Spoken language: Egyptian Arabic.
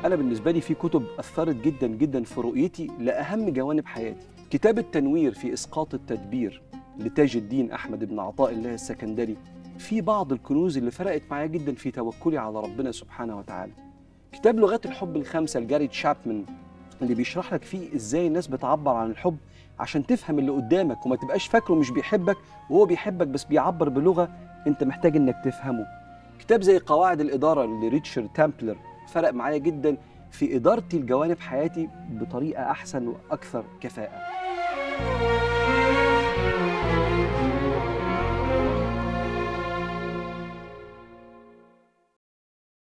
انا بالنسبه لي في كتب اثرت جدا جدا في رؤيتي لاهم جوانب حياتي كتاب التنوير في اسقاط التدبير لتاج الدين احمد بن عطاء الله السكندري في بعض الكنوز اللي فرقت معايا جدا في توكلي على ربنا سبحانه وتعالى كتاب لغات الحب الخمسه لجاري تشابمان اللي بيشرح لك فيه ازاي الناس بتعبر عن الحب عشان تفهم اللي قدامك وما تبقاش فاكره مش بيحبك وهو بيحبك بس بيعبر بلغه انت محتاج انك تفهمه كتاب زي قواعد الاداره لريتشارد تامبلر فرق معايا جدا في ادارتي لجوانب حياتي بطريقه احسن واكثر كفاءه